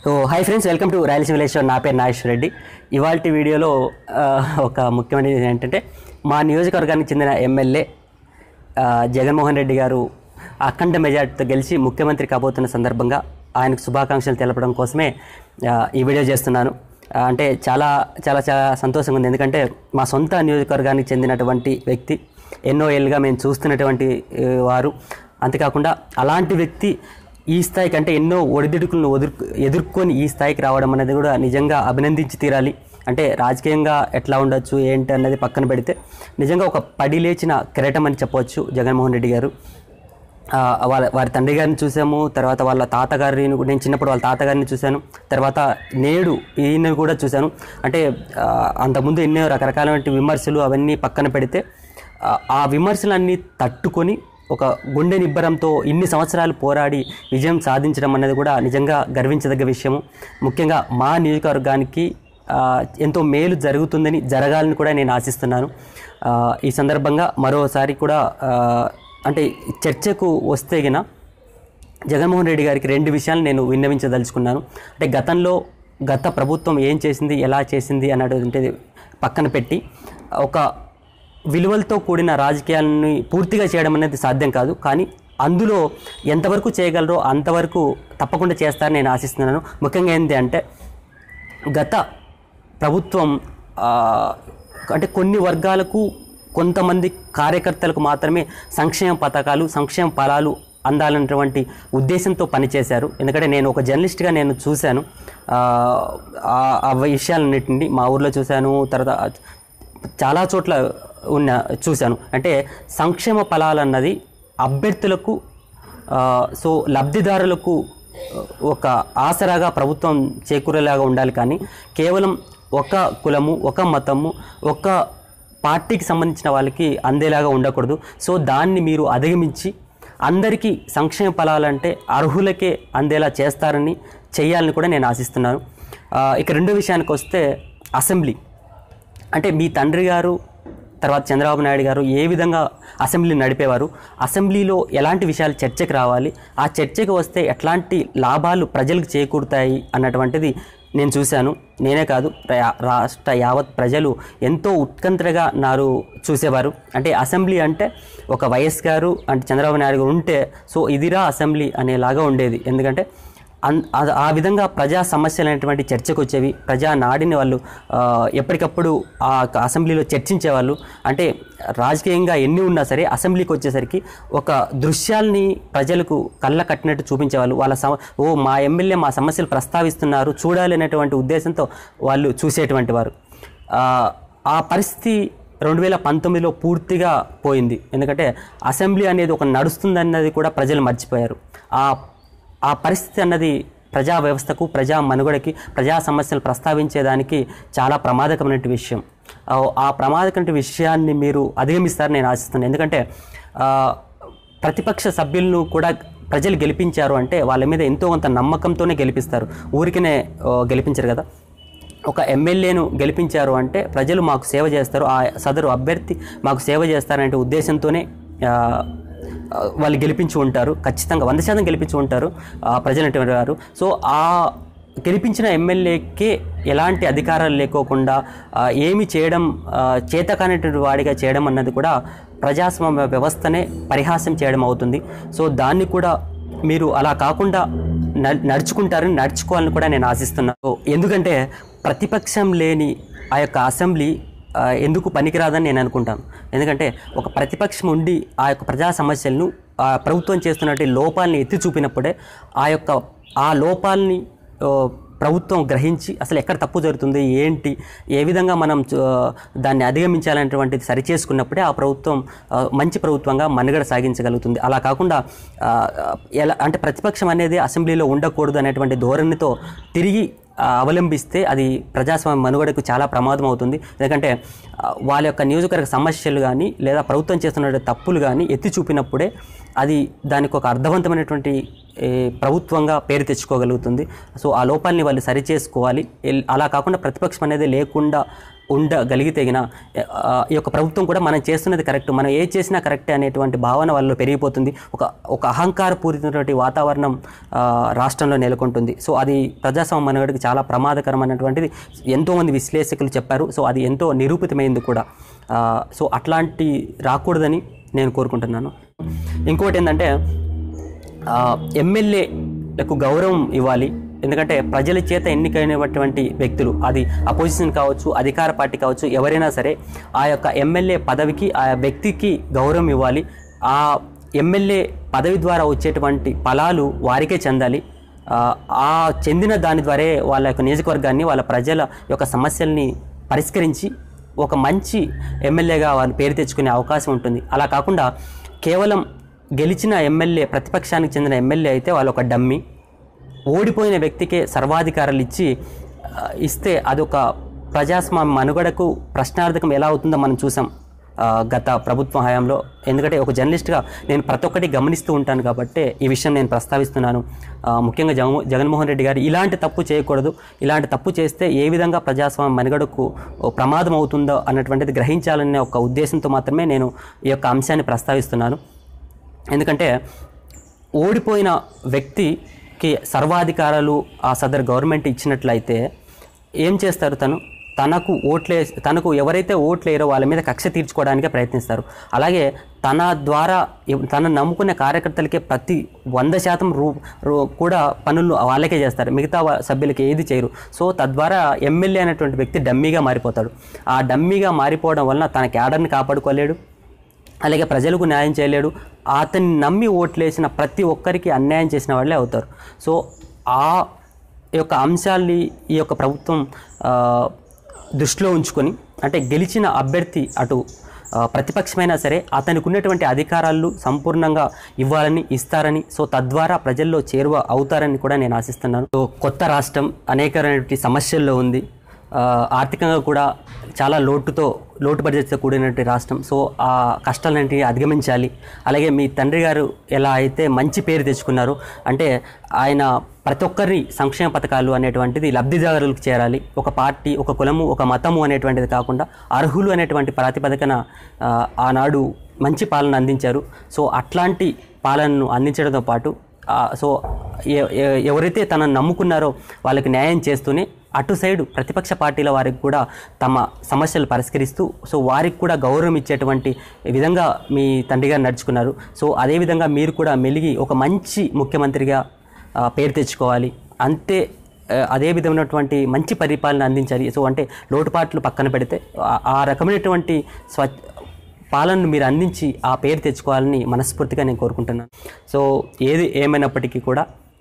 so hi friends welcome to Rayalaseema village నా పేరు నాగేశ్వర రెడ్డి ఇవాళ వీడియోలో ఆ, ఒక ముఖ్యమైనది ఏంటంటే మా నియోజకవర్గానికి చెందిన ఎమ్మెల్యే ఆ, జగన్మోహన్ రెడ్డి గారు అఖండ మెజార్టీతో గెలిచి ముఖ్యమంత్రి కాబోతున్న సందర్భంగా ఆయనకు శుభాకాంక్షలు తెలపడం కోసమే ఆ, ఈ వీడియో చేస్తున్నాను ఆ, అంటే చాలా చాలా చాలా సంతోషంగా ఉంది ఎందుకంటే మా సొంత నియోజకవర్గానికి చెందినటువంటి వ్యక్తి ఎన్నో ఏళ్ళుగా మేము చూస్తున్నటువంటి ఆ, వారు అంతేకాకుండా అలాంటి వ్యక్తి ఈ స్థాయికి అంటే ఎన్నో ఒడిదుడుకులను ఎదుర్ ఎదుర్కొని ఈ స్థాయికి రావడం అనేది కూడా నిజంగా అభినందించి తీరాలి అంటే రాజకీయంగా ఎట్లా ఉండొచ్చు ఏంటి అన్నది పక్కన పెడితే నిజంగా ఒక పడి లేచిన కిరీటం అని చెప్పవచ్చు జగన్మోహన్ రెడ్డి గారు ఆ, వాళ్ళ వారి తండ్రి గారిని చూసాము తర్వాత వాళ్ళ తాతగారిని నేను చిన్నప్పుడు వాళ్ళ తాతగారిని చూశాను తర్వాత నేడు ఈయన కూడా చూశాను అంటే ఆ, అంతకుముందు ఎన్నో రకరకాలైన విమర్శలు అవన్నీ పక్కన పెడితే ఆ, ఆ విమర్శలన్నీ తట్టుకొని ఒక గుండె నిబ్బరంతో ఇన్ని సంవత్సరాలు పోరాడి విజయం సాధించడం అనేది కూడా నిజంగా గర్వించదగ్గ విషయము ముఖ్యంగా మా నియోజకవర్గానికి ఆ, ఎంతో మేలు జరుగుతుందని జరగాలని కూడా నేను ఆశిస్తున్నాను ఆ, ఈ సందర్భంగా మరోసారి కూడా ఆ, అంటే చర్చకు వస్తే గిన జగన్మోహన్ రెడ్డి గారికి రెండు విషయాలు నేను విన్నవించదలుచుకున్నాను అంటే గతంలో గత ప్రభుత్వం ఏం చేసింది ఎలా చేసింది అన్నటువంటిది పక్కన పెట్టి ఒక విలువలతో కూడిన రాజకీయాలని పూర్తిగా చేయడం అనేది సాధ్యం కాదు కానీ అందులో ఎంతవరకు చేయగలరో అంతవరకు తప్పకుండా చేస్తారని నేను ఆశిస్తున్నాను ముఖ్యంగా ఏంటి అంటే గత ప్రభుత్వం ఆ, అంటే కొన్ని వర్గాలకు కొంతమంది కార్యకర్తలకు మాత్రమే సంక్షేమ పథకాలు సంక్షేమ ఫలాలు అందాలన్నటువంటి ఉద్దేశంతో పనిచేశారు ఎందుకంటే నేను ఒక జర్నలిస్ట్గా నేను చూశాను ఆ, ఆ ఆ విషయాలన్నింటినీ మా ఊర్లో చూశాను తర్వాత చాలా చోట్ల ఉన్న చూశాను అంటే సంక్షేమ ఫలాలన్నది అభ్యర్థులకు ఆ, సో లబ్ధిదారులకు ఒక ఆసరాగా ప్రభుత్వం చేకూరేలాగా ఉండాలి కానీ కేవలం ఒక కులము ఒక మతము ఒక పార్టీకి సంబంధించిన వాళ్ళకి అందేలాగా ఉండకూడదు సో దాన్ని మీరు అధిగమించి అందరికీ సంక్షేమ ఫలాలంటే అర్హులకే అందేలా చేస్తారని చేయాలని కూడా నేను ఆశిస్తున్నాను ఆ, ఇక రెండో విషయానికి వస్తే అసెంబ్లీ అంటే మీ తండ్రి గారు తర్వాత చంద్రబాబు నాయుడు గారు ఏ విధంగా అసెంబ్లీ నడిపేవారు అసెంబ్లీలో ఎలాంటి విషయాలు చర్చకు రావాలి ఆ చర్చకు వస్తే ఎట్లాంటి లాభాలు ప్రజలకు చేకూరుతాయి అన్నటువంటిది నేను చూశాను నేనే కాదు రా- రాష్ట్ర యావత్ ప్రజలు ఎంతో ఉత్కంఠగా నారు చూసేవారు అంటే అసెంబ్లీ అంటే ఒక వైఎస్ గారు అంటే చంద్రబాబు నాయుడు గారు ఉంటే సో ఇదిరా అసెంబ్లీ అనేలాగా ఉండేది ఎందుకంటే అన్ ఆ- ఆ విధంగా ప్రజా సమస్యలు అనేటువంటి చర్చకు వచ్చేవి ప్రజా నాడిని వాళ్ళు ఆ, ఎప్పటికప్పుడు ఆ క- అసెంబ్లీలో చర్చించేవాళ్ళు అంటే రాజకీయంగా ఎన్ని ఉన్నా సరే అసెంబ్లీకి వచ్చేసరికి ఒక దృశ్యాల్ని ప్రజలకు కళ్ళ కట్టినట్టు చూపించేవాళ్ళు వాళ్ళ సమ ఓ మా ఎమ్మెల్యే మా సమస్యలు ప్రస్తావిస్తున్నారు చూడాలి అనేటువంటి ఉద్దేశంతో వాళ్ళు చూసేటువంటి వారు ఆ, ఆ పరిస్థితి రెండు వేల పంతొమ్మిదిలో పూర్తిగా పోయింది ఎందుకంటే అసెంబ్లీ అనేది ఒక నడుస్తుందన్నది కూడా ప్రజలు మర్చిపోయారు ఆ ఆ పరిస్థితి అన్నది ప్రజా వ్యవస్థకు ప్రజా మనుగడకి ప్రజా సమస్యలు ప్రస్తావించేదానికి చాలా ప్రమాదకమైన విషయం ఆ- ఆ ప్రమాదకమైన విషయాన్ని మీరు అధిగమిస్తారని నేను ఆశిస్తున్నాను ఎందుకంటే ఆ, ప్రతిపక్ష సభ్యులను కూడా ప్రజలు గెలిపించారు అంటే వాళ్ళ మీద ఎంతో కొంత నమ్మకంతోనే గెలిపిస్తారు ఊరికనే ఆ, గెలిపించరు కదా ఒక ఎమ్మెల్యేను గెలిపించారు అంటే ప్రజలు మాకు సేవ చేస్తారు ఆ సదరు అభ్యర్థి మాకు సేవ చేస్తారనే ఉద్దేశంతోనే ఆ, ఆ, వాళ్ళు గెలిపించి ఉంటారు ఖచ్చితంగా వంద శాతం గెలిపించి ఉంటారు ఆ, ప్రజలటువంటి వారు సో ఆ గెలిపించిన ఎమ్మెల్యేకే ఎలాంటి అధికారాలు లేకోకుండా ఆ, ఏమి చేయడం ఆ, చేతకానటువంటి వాడిగా చేయడం అన్నది కూడా ప్రజాస్వామ్య వ్యవస్థనే పరిహాసం చేయడం అవుతుంది సో దాన్ని కూడా మీరు అలా కాకుండా న- నడుచుకుంటారని నడుచుకోవాలని కూడా నేను ఆశిస్తున్నాను ఎందుకంటే ప్రతిపక్షం లేని ఆ యొక్క అసెంబ్లీ ఆ, ఎందుకు పనికిరాదని నేను అనుకుంటాను ఎందుకంటే ఒక ప్రతిపక్షం ఉండి ఆ యొక్క ప్రజా సమస్యలను ఆ ప్రభుత్వం చేస్తున్నటువంటి లోపాలని ఎత్తి చూపినప్పుడే ఆ యొక్క ఆ లోపాలని ఆ, ప్రభుత్వం గ్రహించి అసలు ఎక్కడ తప్పు జరుగుతుంది ఏంటి ఏ విధంగా మనం చూ- దాన్ని అధిగమించాలనేటువంటిది సరిచేసుకున్నప్పుడే ఆ ప్రభుత్వం ఆ, మంచి ప్రభుత్వంగా మనుగడ సాగించగలుగుతుంది అలా కాకుండా ఆ, ఎలా అంటే ప్రతిపక్షం అనేది అసెంబ్లీలో ఉండకూడదు అనేటువంటి ధోరణితో తిరిగి ఆ, అవలంబిస్తే అది ప్రజాస్వామ్య మనుగడకు చాలా ప్రమాదం అవుతుంది ఎందుకంటే ఆ, వాళ్ళ యొక్క నియోజకవర్గ సమస్యలు కానీ లేదా ప్రభుత్వం చేస్తున్న తప్పులు కానీ ఎత్తి చూపినప్పుడే అది దానికి ఒక అర్థవంతమైనటువంటి ఏ, ప్రభుత్వంగా పేరు తెచ్చుకోగలుగుతుంది సో ఆ లోపాలని వాళ్ళు సరిచేసుకోవాలి ఎల్- అలా కాకుండా ప్రతిపక్షం అనేది లేకుండా ఉండగలిగితే గిన, ఆ, ఈ యొక్క ప్రభుత్వం కూడా మనం చేస్తున్నది కరెక్ట్ మనం ఏ చేసినా కరెక్టే అనేటువంటి భావన వాళ్ళలో పెరిగిపోతుంది ఒక ఒక అహంకారపూరితమైనటువంటి వాతావరణం ఆ, రాష్ట్రంలో నెలకొంటుంది సో అది ప్రజాస్వామ్య మనుగడకి చాలా ప్రమాదకరమైనటువంటిది ఎంతోమంది విశ్లేషకులు చెప్పారు సో అది ఎంతో నిరూపితమైంది కూడా ఆ, సో అట్లాంటి రాకూడదని నేను కోరుకుంటున్నాను ఇంకోటి ఏంటంటే ఆ, ఎమ్మెల్యేలకు గౌరవం ఇవ్వాలి ఎందుకంటే ప్రజల చేత ఎన్నికైనటువంటి వ్యక్తులు అది అపోజిషన్ కావచ్చు అధికార పార్టీ కావచ్చు ఎవరైనా సరే ఆ యొక్క ఎమ్మెల్యే పదవికి ఆ వ్యక్తికి గౌరవం ఇవ్వాలి ఆ ఎమ్మెల్యే పదవి ద్వారా వచ్చేటువంటి ఫలాలు వారికే చెందాలి ఆ, ఆ చెందిన దాని ద్వారా వాళ్ళ యొక్క నియోజకవర్గాన్ని వాళ్ళ ప్రజల యొక్క సమస్యల్ని పరిష్కరించి ఒక మంచి ఎమ్మెల్యేగా వాళ్ళు పేరు తెచ్చుకునే అవకాశం ఉంటుంది అలా కాకుండా కేవలం గెలిచిన ఎమ్మెల్యే ప్రతిపక్షానికి చెందిన ఎమ్మెల్యే అయితే వాళ్ళు ఒక డమ్మి ఓడిపోయిన వ్యక్తికే సర్వాధికారాలు ఇచ్చి ఆ, ఇస్తే అదొక ప్రజాస్వామ్య మనుగడకు ప్రశ్నార్థకం ఎలా అవుతుందో మనం చూసాం ఆ, గత ప్రభుత్వ హయాంలో ఎందుకంటే ఒక జర్నలిస్ట్గా నేను ప్రతి ఒక్కటి గమనిస్తూ ఉంటాను కాబట్టి ఈ విషయం నేను ప్రస్తావిస్తున్నాను ఆ, ముఖ్యంగా జగన్ జగన్మోహన్ రెడ్డి గారు ఇలాంటి తప్పు చేయకూడదు ఇలాంటి తప్పు చేస్తే ఏ విధంగా ప్రజాస్వామ్య మనుగడకు ఓ ప్రమాదం అవుతుందో అన్నటువంటిది గ్రహించాలనే ఒక ఉద్దేశంతో మాత్రమే నేను ఈ యొక్క అంశాన్ని ప్రస్తావిస్తున్నాను ఎందుకంటే ఓడిపోయిన వ్యక్తికి సర్వాధికారాలు ఆ సదర్ గవర్నమెంట్ ఇచ్చినట్లయితే ఏం చేస్తారు తను తనకు ఓట్లే తనకు ఎవరైతే ఓట్లేరో వాళ్ళ మీద కక్ష తీర్చుకోవడానికే ప్రయత్నిస్తారు అలాగే తన ద్వారా ఎవ్- తన నమ్ముకునే కార్యకర్తలకే ప్రతి వంద శాతం రూ రూ- కూడా పనులు వాళ్ళకే చేస్తారు మిగతా వా- సభ్యులకి ఏది చేయరు సో తద్వారా ఎమ్మెల్యే అనేటువంటి వ్యక్తి డమ్మీగా మారిపోతాడు ఆ డమ్మీగా మారిపోవడం వలన తన క్యాడర్ని కాపాడుకోలేడు అలాగే ప్రజలకు న్యాయం చేయలేడు అతన్ని నమ్మి ఓట్లేసిన ప్రతి ఒక్కరికి అన్యాయం చేసిన వాళ్ళే అవుతారు సో ఆ యొక్క అంశాల్ని ఈ యొక్క ప్రభుత్వం ఆ, దృష్టిలో ఉంచుకొని అంటే గెలిచిన అభ్యర్థి అటు ఆ, ప్రతిపక్షమైనా సరే అతనికి ఉన్నటువంటి అధికారాలు సంపూర్ణంగా ఇవ్వాలని ఇస్తారని సో తద్వారా ప్రజల్లో చేరువ అవుతారని కూడా నేను ఆశిస్తున్నాను సో కొత్త రాష్ట్రం అనేకమైనటువంటి సమస్యల్లో ఉంది ఆ, ఆర్థికంగా కూడా చాలా లోటుతో లోటు బడ్జెట్తో కూడినటువంటి రాష్ట్రం సో ఆ కష్టాలన్నింటినీ అధిగమించాలి అలాగే మీ తండ్రి గారు ఎలా అయితే మంచి పేరు తెచ్చుకున్నారు అంటే ఆయన ప్రతి ఒక్కరి సంక్షేమ పథకాలు అనేటువంటిది లబ్ధిదారులకు చేరాలి ఒక పార్టీ ఒక కులము ఒక మతము అనేటువంటిది కాకుండా అర్హులు అనేటువంటి ప్రాతిపదికన ఆ, ఆనాడు మంచి పాలన అందించారు సో అట్లాంటి పాలనను అందించడంతో పాటు ఆ, సో ఎ- ఎ- ఎవరైతే తనను నమ్ముకున్నారో వాళ్ళకి న్యాయం చేస్తూనే అటు సైడు ప్రతిపక్ష పార్టీల వారికి కూడా తమ సమస్యలు పరిష్కరిస్తూ సో వారికి కూడా గౌరవం ఇచ్చేటువంటి విధంగా మీ తండ్రి గారు నడుచుకున్నారు సో అదేవిధంగా మీరు కూడా మెలిగి ఒక మంచి ముఖ్యమంత్రిగా ఆ, పేరు తెచ్చుకోవాలి అంతే ఆ, అదే విధమైనటువంటి మంచి పరిపాలన అందించాలి సో అంటే లోటుపాట్లు పక్కన పెడితే ఆ- ఆ రకమైనటువంటి స్వ పాలనను మీరు అందించి ఆ పేరు తెచ్చుకోవాలని మనస్ఫూర్తిగా నేను కోరుకుంటున్నాను సో ఏది ఏమైనప్పటికీ కూడా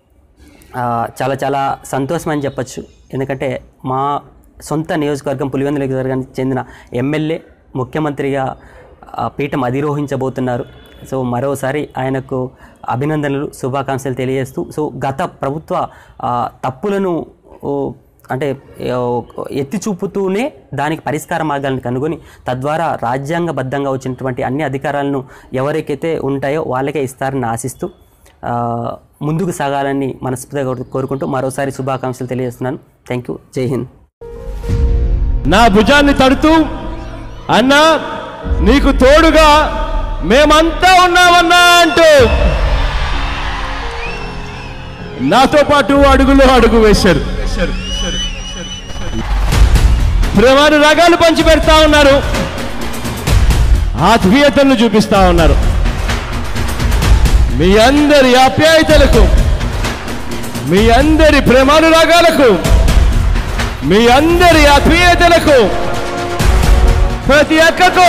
ఆ, చాలా చాలా సంతోషం అని చెప్పచ్చు ఎందుకంటే మా సొంత నియోజకవర్గం పులివెందుల నియోజకవర్గానికి చెందిన ఎమ్మెల్యే ముఖ్యమంత్రిగా ఆ, పీఠం అధిరోహించబోతున్నారు సో మరోసారి ఆయనకు అభినందనలు శుభాకాంక్షలు తెలియజేస్తూ సో గత ప్రభుత్వ ఆ, తప్పులను ఓ, అంటే ఏ, ఎత్తి చూపుతూనే దానికి పరిష్కార మార్గాలను కనుగొని తద్వారా రాజ్యాంగబద్ధంగా వచ్చినటువంటి అన్ని అధికారాలను ఎవరికైతే ఉంటాయో వాళ్ళకే ఇస్తారని ఆశిస్తూ ఆ, ముందుకు సాగాలని మనస్ఫూర్తిగా కోరు- కోరుకుంటూ మరోసారి శుభాకాంక్షలు తెలియజేస్తున్నాను థ్యాంక్ యూ జై హింద్ నా భుజాన్ని తడుతూ అన్నా నీకు తోడుగా మేమంతా ఉన్నామన్నా అంటూ నాతో పాటు అడుగులో అడుగు వేశారు ప్రేమాను రగాలు పంచి పెడతా ఉన్నారు ఆత్మీయతను చూపిస్తా ఉన్నారు మీ అందరి ఆప్యాయతలకు మీ అందరి ప్రేమానురాగాలకు మీ అందరి ఆత్మీయతలకు ప్రతి అక్కకు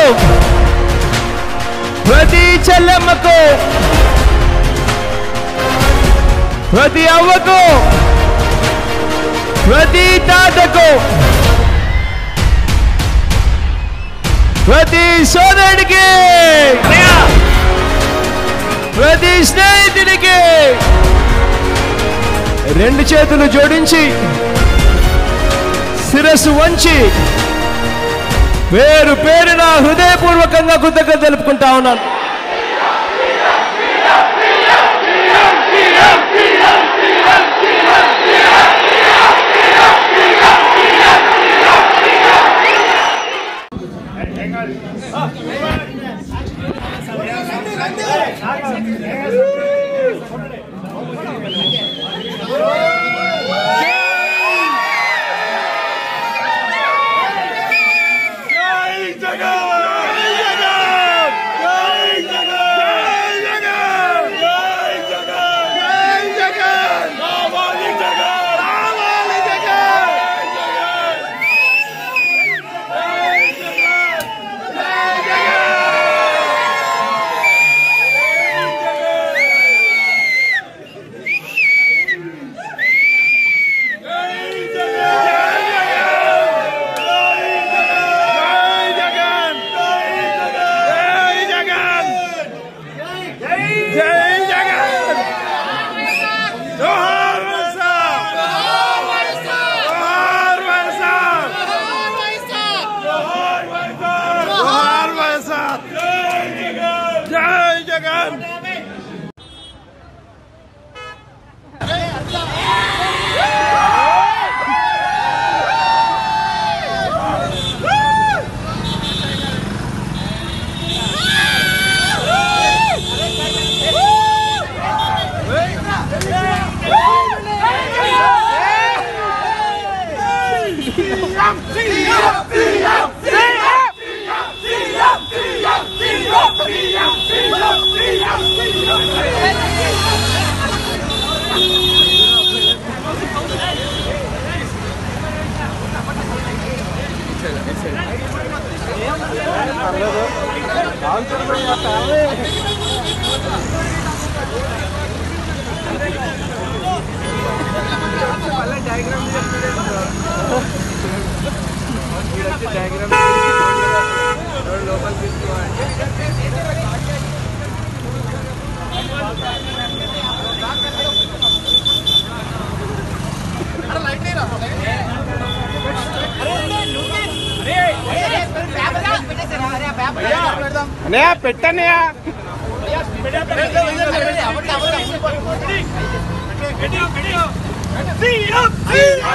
ప్రతి చెల్లెమ్మకు ప్రతి అవ్వకు ప్రతి తాతకు ప్రతి సోదరుడికి ప్రతి స్నేహితుడికి రెండు చేతులు జోడించి శిరస్సు వంచి పేరు పేరున హృదయపూర్వకంగా కృతజ్ఞత తెలుపుకుంటా ఉన్నాను అన్నయ్య పెట్టన్నయ్య పెట్టు